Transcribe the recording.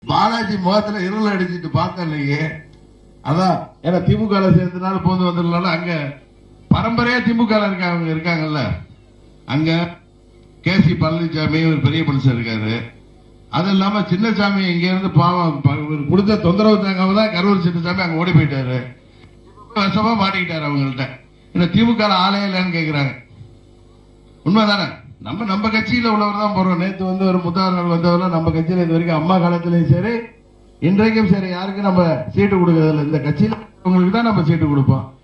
பாலாஜி முகத்துல இருள் அடிச்சிட்டு பார்க்கலையே அதான் ஏன்னா திமுக சேர்ந்தனால போந்து வந்துடலாம் அங்க பரம்பரையா திமுக இருக்காங்க இருக்காங்கல்ல அங்க கே சி பழனிசாமி ஒரு பெரிய மனுஷன் இருக்காரு அது இல்லாம சின்னசாமி இங்க இருந்து பாவம் ப- இவர் கொடுத்த தொந்தரவு தாங்காம தான் கரூர் சின்னசாமி அங்க ஓடி போயிட்டாரு இப்ப வருஷமா மாட்டிக்கிட்டாரு அவங்கள்ட்ட இந்த திமுக ல ஆளே இல்லைன்னு கேக்குறாங்க உண்மைதானே நம்ம நம்ம கட்சியில உள்ளவர் தான் போறோம் நேத்து வந்து ஒரு முத்தார்கள் வந்தவர்கள் நம்ம கட்சியில இது வரைக்கும் அம்மா காலத்திலயும் சரி இன்றைக்கும் சரி யாருக்கும் நம்ம சீட்டு கொடுக்கறதில்ல இந்த கட்சியில உங்களுக்கு தான் நம்ம சீட்டு கொடுப்போம்